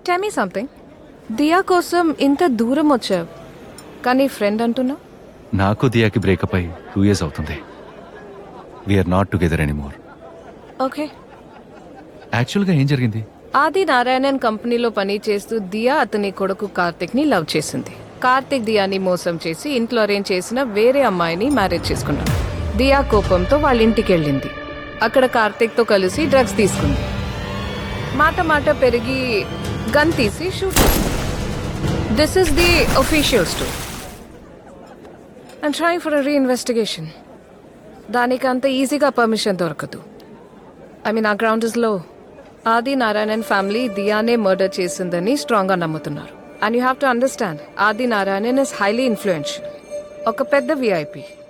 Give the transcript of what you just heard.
టెమీ something దియా కోసం ఇంత దూరం వచ్చావు కానీ ఫ్రెండ్ అంటున్నావు నాకు దియాకి బ్రేకప్ అయి టూ ఇయర్స్ అవుతుంది we are not together anymore okay యాక్చువల్గా ఏం జరిగింది ఆది నారాయణన్ కంపెనీలో పని చేస్తూ దియా అతని కొడుకు కార్తిక్ ని లవ్ చేసింది కార్తిక్ దియాని మోసం చేసి ఇంట్లో అరేంజ్ చేసిన వేరే అమ్మాయిని మ్యారేజ్ చేసుకున్నాడు దియా కోపంతో వాళ్ళ ఇంటికి వెళ్ళింది అక్కడ కార్తిక్ తో కలిసి డ్రగ్స్ తీసుకుంది మాట మాట పెరిగి గన్ తీసి shoot this is the official story and trying for reinvestigation దానికి అంత ఈజీగా పర్మిషన్ దొరకదు ఐ మీన్ ఆ గ్రౌండ్ ఇస్ లో ఆది నారాయణన్ ఫ్యామిలీ దియానే మర్డర్ చేసిందని స్ట్రాంగ్ గా నమ్ముతున్నారు and you have to understand Adi Narayanan is highly influential ఒక పెద్ద విఐపి